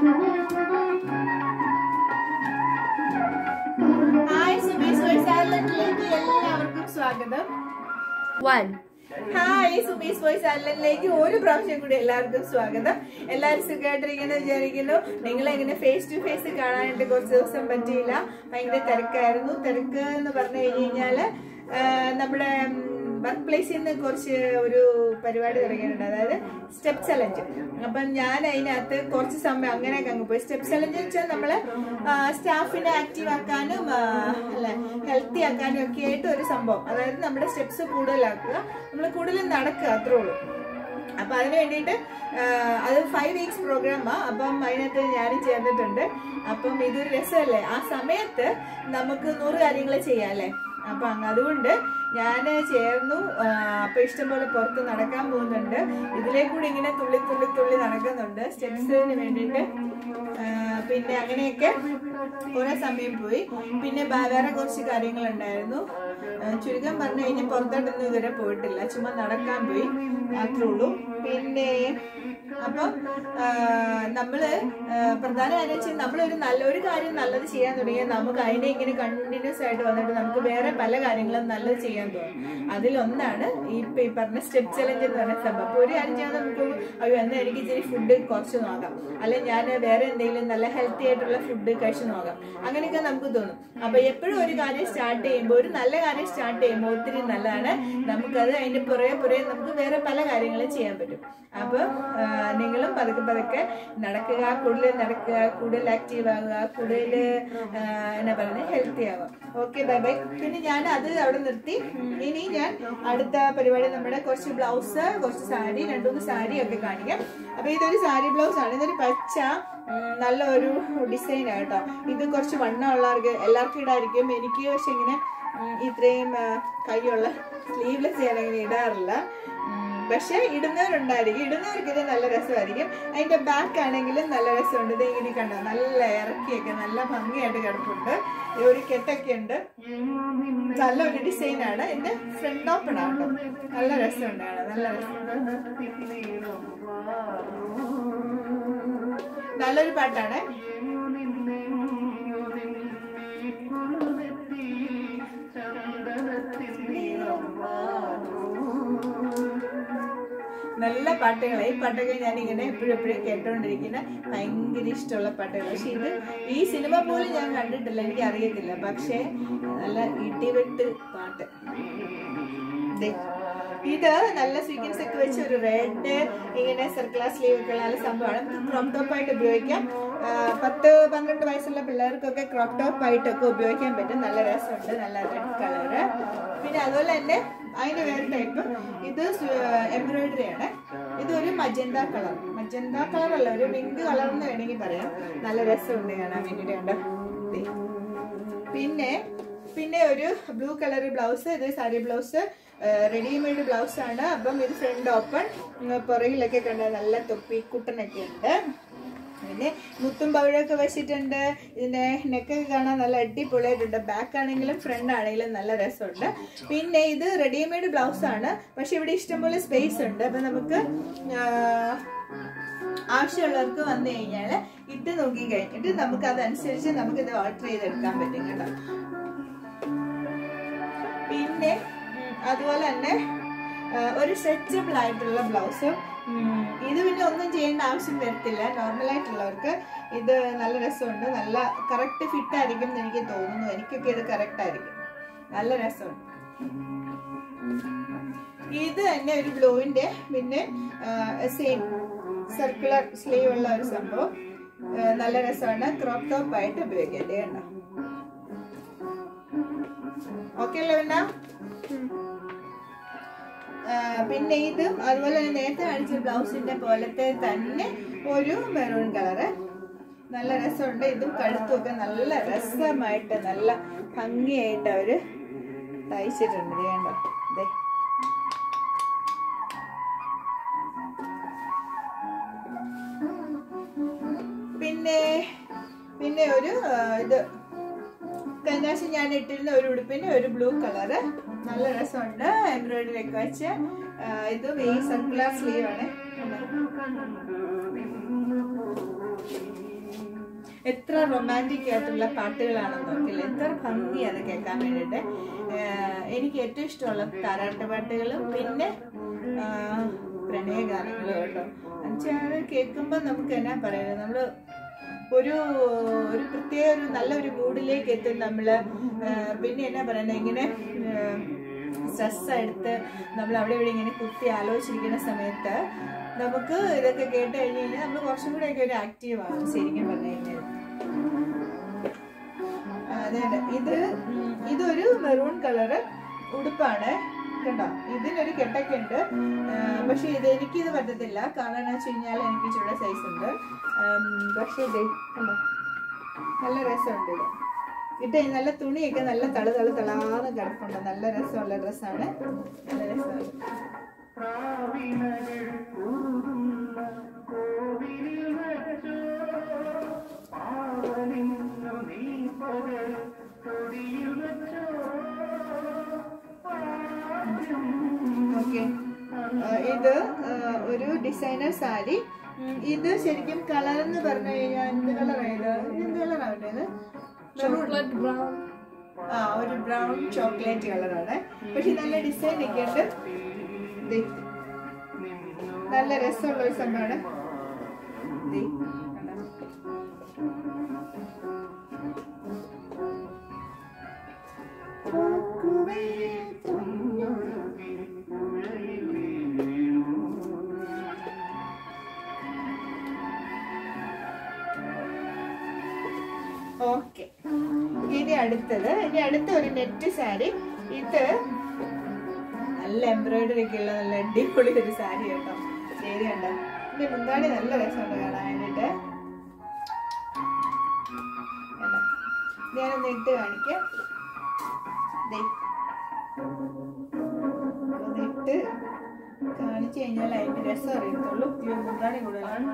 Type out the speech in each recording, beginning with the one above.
Hi Subees voice ഐലൻഡിലേക്ക് എല്ലാവർക്കും സ്വാഗതം One. Hi Subees voice ഐലൻഡിലേക്ക് ഒരു പ്രാവശ്യം കൂടി എല്ലാവർക്കും സ്വാഗതം എല്ലാവരും സുഖമായിട്ടിരിക്കുന്നു വിചാരിക്കുന്നു നിങ്ങൾ എങ്ങനെ ഫേസ് ടു ഫേസ് കാണാനായിട്ട് കുറച്ച് ദിവസം പറ്റിയില്ല ഭയങ്കര തിരക്കായിരുന്നു തിരക്ക് എന്ന് പറഞ്ഞു കഴിഞ്ഞ് കഴിഞ്ഞാല് ആ, നമ്മുടെ വർക്ക് പ്ലേസിൽ നിന്ന് കുറച്ച് ഒരു പരിപാടി തുടങ്ങിയിട്ടുണ്ട് അതായത് സ്റ്റെപ്പ് ചലഞ്ച് അപ്പം ഞാൻ അതിനകത്ത് കുറച്ച് സമയം അങ്ങനെയൊക്കെ അങ്ങ് പോയി സ്റ്റെപ്പ് ചലഞ്ച് വെച്ചാൽ നമ്മള് സ്റ്റാഫിനെ ആക്റ്റീവ് ആക്കാനും ആ, അല്ല ഹെൽത്തി ആക്കാനും ഒക്കെ ആയിട്ട് ഒരു സംഭവം അതായത് നമ്മുടെ സ്റ്റെപ്സ് കൂടുതലാക്കുക നമ്മൾ കൂടുതൽ നടക്കുക അത്രേ ഉള്ളൂ അപ്പൊ അതിന് വേണ്ടിയിട്ട് ആ, അത് ഫൈവ് വീക്സ് പ്രോഗ്രാമാ അപ്പം അതിനകത്ത് ഞാനും ചേർന്നിട്ടുണ്ട് അപ്പം ഇതൊരു രസമല്ലേ ആ സമയത്ത് നമുക്ക് നൂറ് കാര്യങ്ങൾ ചെയ്യാം അല്ലേ അപ്പൊ അങ്ങ് അതുകൊണ്ട് ഞാൻ ചേർന്നു ആ, അപ്പൊ ഇഷ്ടംപോലെ പുറത്ത് നടക്കാൻ പോകുന്നുണ്ട് ഇതിലേ കൂടി ഇങ്ങനെ തുള്ളി തുള്ളി തുള്ളി നടക്കുന്നുണ്ട് സ്റ്റെപ്സിന് വേണ്ടിയിട്ട് ആ, പിന്നെ അങ്ങനെയൊക്കെ കുറെ സമയം പോയി പിന്നെ ബ- വേറെ കുറച്ച് കാര്യങ്ങളുണ്ടായിരുന്നു ആ, ചുരുക്കം പറഞ്ഞു കഴിഞ്ഞാൽ പുറത്തോട്ടൊന്നും ഇതുവരെ പോയിട്ടില്ല ചുമ്മാ നടക്കാൻ പോയി മാത്രേ ഉള്ളൂ പിന്നെ അപ്പം ആ, നമ്മള് ആ, പ്രധാന കാര്യം വെച്ചാൽ നമ്മളൊരു നല്ലൊരു കാര്യം നല്ലത് ചെയ്യാൻ തുടങ്ങിയാൽ നമുക്ക് അതിനെ ഇങ്ങനെ കണ്ടിന്യൂസ് ആയിട്ട് വന്നിട്ട് നമുക്ക് വേറെ പല കാര്യങ്ങളും നല്ലത് ചെയ്യാൻ തോന്നും അതിലൊന്നാണ് ഈ ഇപ്പൊ ഈ പറഞ്ഞ സ്റ്റെപ്പ് ചലഞ്ച് എന്ന് പറഞ്ഞ സംഭവം അപ്പൊ ഒരു കാര്യം ചെയ്യാൻ നമുക്ക് അയ്യോ എന്നാ എനിക്ക് ഇച്ചിരി ഫുഡ് കുറച്ച് നോക്കാം അല്ലെ ഞാൻ വേറെ എന്തെങ്കിലും നല്ല ഹെൽത്തി ആയിട്ടുള്ള ഫുഡ് കഴിച്ചു നോക്കാം അങ്ങനെയൊക്കെ നമുക്ക് തോന്നും അപ്പൊ എപ്പോഴും ഒരു കാര്യം സ്റ്റാർട്ട് ചെയ്യുമ്പോൾ ഒരു നല്ല കാര്യം സ്റ്റാർട്ട് ചെയ്യുമ്പോൾ ഒത്തിരി നല്ലതാണ് നമുക്കത് അതിന്റെ പുറകെ പുറകെ നമുക്ക് വേറെ പല കാര്യങ്ങളും ചെയ്യാൻ പറ്റും അപ്പൊ ആ, നിങ്ങളും പതുക്കെ പതുക്കെ നടക്കുക കൂടുതൽ നടക്കുക കൂടുതൽ ആക്റ്റീവ് ആകുക കൂടുതൽ ആ, എന്നാ പറയുന്നത് ഹെൽത്തി ആവുക ഓക്കെ ബൈ ബൈ പിന്നെ ഞാൻ അത് അവിടെ നിർത്തി ഉം, ഇനി ഞാൻ അടുത്ത പരിപാടി നമ്മുടെ കുറച്ച് ബ്ലൗസ് കുറച്ച് സാരി രണ്ടുമൂന്ന് സാരി ഒക്കെ കാണിക്കാം അപ്പൊ ഇതൊരു സാരി ബ്ലൗസ് ആണ് ഇതൊരു പച്ച ഉം, നല്ല ഒരു ഡിസൈൻ കേട്ടോ ഇത് കുറച്ച് വണ്ണമുള്ളവർക്ക് എല്ലാവർക്കും ഇടായിരിക്കും എനിക്ക് പക്ഷെ ഇങ്ങനെ ഉം, ഇത്രയും ആ, കൈയുള്ള സ്ലീവ്ലെസ് ഞാൻ അങ്ങനെ ഇടാറില്ല ഉം, പക്ഷെ ഇടുന്നവരുണ്ടായിരിക്കും ഇടുന്നവർക്ക് ഇത് നല്ല രസമായിരിക്കും അതിന്റെ ബാക്ക് ആണെങ്കിലും നല്ല രസമുണ്ട് ഇത് ഇങ്ങനെ കണ്ടോ നല്ല ഇറക്കിയൊക്കെ നല്ല ഭംഗിയായിട്ട് കിടപ്പുണ്ട് ഈ ഒരു കെട്ടൊക്കെ ഉണ്ട് നല്ലൊരു ഡിസൈൻ ആണ് ഇതിന്റെ ഫ്രണ്ട് ഓപ്പൺ ആട്ടോ നല്ല രസമുണ്ട് കാണാൻ, നല്ല രസം നല്ലൊരു പാട്ടാണ് നല്ല പാട്ടുകളെ ഈ പാട്ടൊക്കെ ഞാൻ ഇങ്ങനെ എപ്പോഴും എപ്പോഴും കേട്ടോണ്ടിരിക്കുന്ന ഭയങ്കര ഇഷ്ടമുള്ള പാട്ടുകൾ പക്ഷെ ഇത് ഈ സിനിമ പോലും ഞാൻ കണ്ടിട്ടില്ല എനിക്ക് അറിയത്തില്ല പക്ഷേ നല്ല ഇടിവെട്ട് പാട്ട് ദേ. ഇത് നല്ല സ്വീക്കൻസ് ഒക്കെ വെച്ച് ഒരു റെഡ് ഇങ്ങനെ സർക്കുലർ സ്ലീവ് ഒക്കെ ഉള്ള നല്ല സംഭവമാണ് ക്രോപ്പ് ടോപ്പ് ആയിട്ട് ഉപയോഗിക്കാം ആ, പത്ത് പന്ത്രണ്ട് വയസ്സുള്ള പിള്ളേർക്കൊക്കെ ക്രോപ്പ് ടോപ്പ് ആയിട്ടൊക്കെ ഉപയോഗിക്കാൻ പറ്റും നല്ല രസമുണ്ട് നല്ല റെഡ് കളറ് പിന്നെ അതുപോലെ തന്നെ അതിന്റെ വേറെ ടൈപ്പ് ഇത് എംബ്രോയിഡറി ആണ് ഇതൊരു മജന്ത കളർ മജന്ത കളർ അല്ല ഒരു പിങ്ക് കളർ എന്ന് വേണമെങ്കിൽ പറയാം നല്ല രസമുണ്ട് കാണാൻ വേണ്ടിയിട്ട് കണ്ടോ ദേ. പിന്നെ പിന്നെ ഒരു ബ്ലൂ കളർ ബ്ലൗസ് ഇത് സാരി ബ്ലൗസ് റെഡിമെയ്ഡ് ബ്ലൗസ് ആണ് അപ്പം ഇത് ഫ്രണ്ട് ഓപ്പൺ പുറകിലൊക്കെ കണ്ട നല്ല തൊപ്പി കുട്ടനൊക്കെ ഉണ്ട് പിന്നെ മുത്തും പവിഴൊക്കെ വെച്ചിട്ടുണ്ട് ഇതിന്റെ നെക്കൊക്കെ കാണാൻ നല്ല അടിപൊളിയായിട്ടുണ്ട് ബാക്ക് ആണെങ്കിലും ഫ്രണ്ട് ആണെങ്കിലും നല്ല രസമുണ്ട് പിന്നെ ഇത് റെഡിമെയ്ഡ് ബ്ലൗസ് ആണ് പക്ഷെ ഇവിടെ ഇഷ്ടംപോലെ സ്പേസ് ഉണ്ട് അപ്പൊ നമുക്ക് ആ, ആവശ്യമുള്ളവർക്ക് വന്നു കഴിഞ്ഞാൽ ഇട്ട് നോക്കി കഴിഞ്ഞിട്ട് നമുക്ക് അതനുസരിച്ച് നമുക്ക് ഇത് ഓർഡർ ചെയ്തെടുക്കാൻ പറ്റും കേട്ടോ പിന്നെ ഉം, അതുപോലെ തന്നെ ആ, ഒരു സ്ട്രെച്ചബിൾ ആയിട്ടുള്ള ബ്ലൗസ് ഇത് പിന്നെ ഒന്നും ചെയ്യേണ്ട ആവശ്യം വരത്തില്ല നോർമൽ ആയിട്ടുള്ളവർക്ക് ഇത് നല്ല രസമുണ്ട് നല്ല കറക്റ്റ് ഫിറ്റ് ആയിരിക്കും എന്ന് എനിക്ക് തോന്നുന്നു എനിക്കൊക്കെ ഇത് കറക്റ്റ് ആയിരിക്കും നല്ല രസമുണ്ട് ഇത് തന്നെ ഒരു ബ്ലൂവിന്റെ പിന്നെ സെയിം സർക്കുലർ സ്ലീവ് ഉള്ള ഒരു സംഭവം ആ, നല്ല രസമാണ് ക്രോപ്പ് ടോപ്പ് ആയിട്ട് ഉപയോഗിക്കാം ദേ കണ്ടോ ഓക്കെ അല്ലേ പിന്നെ പിന്നെ ഇത് അതുപോലെ തന്നെ നേരത്തെ കാണിച്ച ബ്ലൗസിന്റെ പോലത്തെ തന്നെ ഒരു മെറൂൺ കളറ് നല്ല രസമുണ്ട് ഇതും കഴുത്തും ഒക്കെ നല്ല രസമായിട്ട് നല്ല ഭംഗിയായിട്ട് അവര് തയ്ച്ചിട്ടുണ്ട് ദേ കണ്ടോ ദേ പിന്നെ പിന്നെ ഒരു ആ, ഇത് കഴിഞ്ഞ പ്രാവശ്യം ഞാൻ ഇട്ടിരുന്ന ഒരു ഉടുപ്പിന് ഒരു ബ്ലൂ കളറ് നല്ല രസമുണ്ട് എംബ്രോയിഡറി ഒക്കെ വെച്ച് ആ, ഇതും ഈ സർക്കുലർ സ്ലീവ് ആണ് എത്ര റൊമാൻറ്റിക് ആയിട്ടുള്ള പാട്ടുകളാണെന്ന് നോക്കില്ല എത്ര ഭംഗിയാണ് കേൾക്കാൻ വേണ്ടിയിട്ട് ഏഹ് എനിക്ക് ഏറ്റവും ഇഷ്ടമുള്ള താരാട്ട് പാട്ടുകളും പിന്നെ ആഹ് പ്രണയഗാനങ്ങളും കേട്ടോ എന്നുവെച്ചാൽ അത് കേൾക്കുമ്പോൾ നമുക്ക് എന്നാ പറയുന്നത് നമ്മള് ഒരു ഒരു പ്രത്യേക ഒരു നല്ലൊരു മൂഡിലേക്ക് എത്തും നമ്മള് ആഹ് പിന്നെ എന്നാ പറയുന്നത് ഇങ്ങനെ സ്ട്രെസ് എടുത്ത് നമ്മൾ അവിടെ ഇവിടെ ഇങ്ങനെ കുത്തി ആലോചിച്ചിരിക്കുന്ന സമയത്ത് നമുക്ക് ഇതൊക്കെ കേട്ട് കഴിഞ്ഞ് കഴിഞ്ഞാൽ നമ്മൾ കുറച്ചും കൂടെ ഒക്കെ ഒരു ആക്റ്റീവ് ആകും ശരിക്കും പറഞ്ഞു കഴിഞ്ഞാൽ അതെ അതെ ഇത് ഉം, ഇതൊരു മെറൂൺ കളറ് ഉടുപ്പാണ് കണ്ടോ ഇതിനൊരു കെട്ടൊക്കെ ഉണ്ട് പക്ഷെ ഇത് എനിക്കിത് പറ്റത്തില്ല കാരണം എന്ന് വെച്ച് കഴിഞ്ഞാൽ എനിക്ക് ചൂടെ സൈസ് ഉണ്ട് ഉം, പക്ഷെ ഇത് കണ്ടോ നല്ല രസമുണ്ട് ഇത് ഇട്ട് നല്ല തുണിയൊക്കെ നല്ല തളു തളു തളാന്ന് കിടപ്പുണ്ട് നല്ല രസമുള്ള ഡ്രസ്സാണ് നല്ല രസമാണ് ഓക്കെ ഇത് ആ, ഒരു ഡിസൈനർ സാരി ഉം, ഇത് ശരിക്കും കളർ എന്ന് പറഞ്ഞു കഴിഞ്ഞാൽ എന്ത് കളറായത് എന്ത് കളറാവട്ടെ ഇത് ചോക്ലേറ്റ് ബ്രൗൺ ആ ഒരു ബ്രൗൺ ചോക്ലേറ്റ് കളറാണ് പക്ഷെ നല്ല ഡിസൈൻ ഒക്കെ ഉണ്ട് ദേ. നല്ല രസമുള്ള ഒരു സംഭവമാണ് ദേ, കണ്ടോ? പൂക്കുവേ പൊന്നൊഴുകി ഓക്കെ ഇനി അടുത്തത് ഇനി അടുത്ത ഒരു നെറ്റ് സാരി ഇത് നല്ല എംബ്രോയിഡറി ഒക്കെ ഉള്ള നല്ല അടിപൊളി ഒരു സാരി കേട്ടോ ശരി കണ്ടോ ഇതിന്റെ മുന്താണി നല്ല രസമുണ്ട് കാണാൻ വേണ്ടിട്ട് കണ്ടോ? ഞാനൊന്ന് ഇട്ട് കാണിക്കാം ദേ. ഒന്ന് ഇട്ട് കാണിച്ചു കഴിഞ്ഞാൽ അതിന്റെ രസം അറിയത്തുള്ളൂ ഈ മുന്താണി കൂടുതലാണ്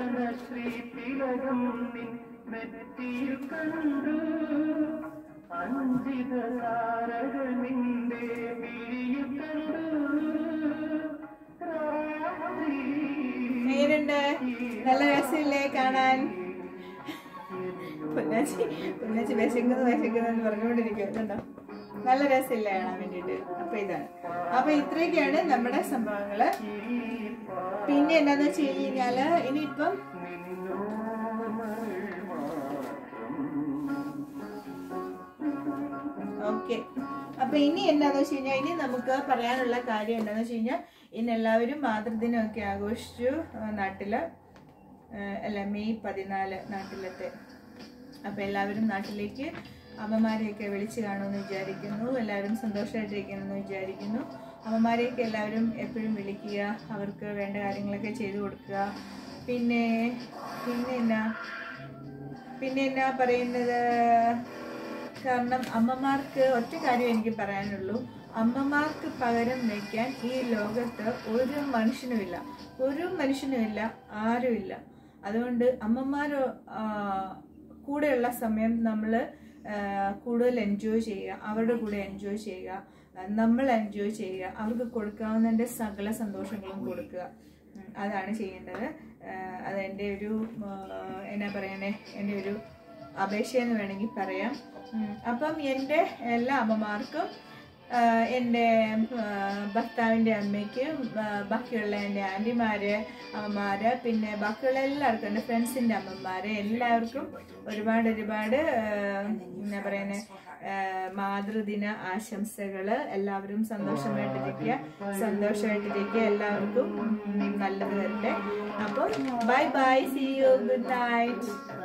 എങ്ങനെയുണ്ട് നല്ല രസമില്ലേ കാണാൻ പൊന്നാച്ചി പൊന്നാച്ചി വിശക്കുന്നു വിശക്കുന്നു എന്ന് പറഞ്ഞുകൊണ്ടിരിക്കും കണ്ടോ നല്ല രസമില്ലേ കാണാൻ വേണ്ടിട്ട് അപ്പൊ ഇതാണ് അപ്പൊ ഇത്രയൊക്കെയാണ് നമ്മുടെ സംഭവങ്ങള് പിന്നെ എന്താന്ന് വെച്ച് കഴിഞ്ഞാല് ഇനിയിപ്പം ഓക്കെ അപ്പൊ ഇനി എന്താന്ന് വെച്ച് കഴിഞ്ഞാൽ ഇനി നമുക്ക് പറയാനുള്ള കാര്യം എന്താന്ന് വെച്ച് കഴിഞ്ഞാൽ ഇന്ന് എല്ലാവരും മാതൃദിനമൊക്കെ ആഘോഷിച്ചു ആ, നാട്ടില് ആ, അല്ല മെയ് പതിനാല് നാട്ടിലത്തെ അപ്പൊ എല്ലാവരും നാട്ടിലേക്ക് അമ്മമാരെയൊക്കെ വിളിച്ചു കാണുമെന്ന് വിചാരിക്കുന്നു എല്ലാവരും സന്തോഷമായിട്ടിരിക്കണമെന്ന് വിചാരിക്കുന്നു അമ്മമാരെയൊക്കെ എല്ലാവരും എപ്പോഴും വിളിക്കുക അവർക്ക് വേണ്ട കാര്യങ്ങളൊക്കെ ചെയ്തു കൊടുക്കുക പിന്നെ പിന്നെ എന്നാ പിന്നെ എന്നാ പറയുന്നത് കാരണം അമ്മമാർക്ക് ഒറ്റ കാര്യം എനിക്ക് പറയാനുള്ളൂ അമ്മമാർക്ക് പകരം വയ്ക്കാൻ ഈ ലോകത്ത് ഒരു മനുഷ്യനുമില്ല ഒരു മനുഷ്യനുമില്ല ആരുമില്ല അതുകൊണ്ട് അമ്മമാരോ ആ, കൂടെയുള്ള സമയം നമ്മൾ കൂടുതൽ എൻജോയ് ചെയ്യുക അവരുടെ കൂടെ എൻജോയ് ചെയ്യുക ആ, നമ്മൾ എൻജോയ് ചെയ്യുക അവർക്ക് കൊടുക്കാവുന്നതിൻ്റെ സകല സന്തോഷങ്ങളും കൊടുക്കുക ഉം, അതാണ് ചെയ്യേണ്ടത് ആ, അത് എൻ്റെ ഒരു ആ, എന്നാ പറയണേ എൻ്റെ ഒരു അപേക്ഷയെന്ന് വേണമെങ്കിൽ പറയാം ഉം, അപ്പം എൻ്റെ എല്ലാ അമ്മമാർക്കും ആ, എൻ്റെ ആ, ഭർത്താവിൻ്റെ അമ്മയ്ക്കും ആ, ബാക്കിയുള്ള എൻ്റെ ആൻറ്റിമാര് അമ്മമാര് പിന്നെ ബാക്കിയുള്ള എല്ലാവർക്കും എൻ്റെ ഫ്രണ്ട്സിൻ്റെ അമ്മമാര് എല്ലാവർക്കും ഒരുപാട് ഒരുപാട് ആ, എന്നാ പറയുന്നത് മാതൃദിന ആശംസകൾ എല്ലാവരും സന്തോഷമായിട്ടിരിക്കുക സന്തോഷമായിട്ടിരിക്കുക എല്ലാവർക്കും ഉം, നല്ലത് വരട്ടെ അപ്പം bye bye see you good night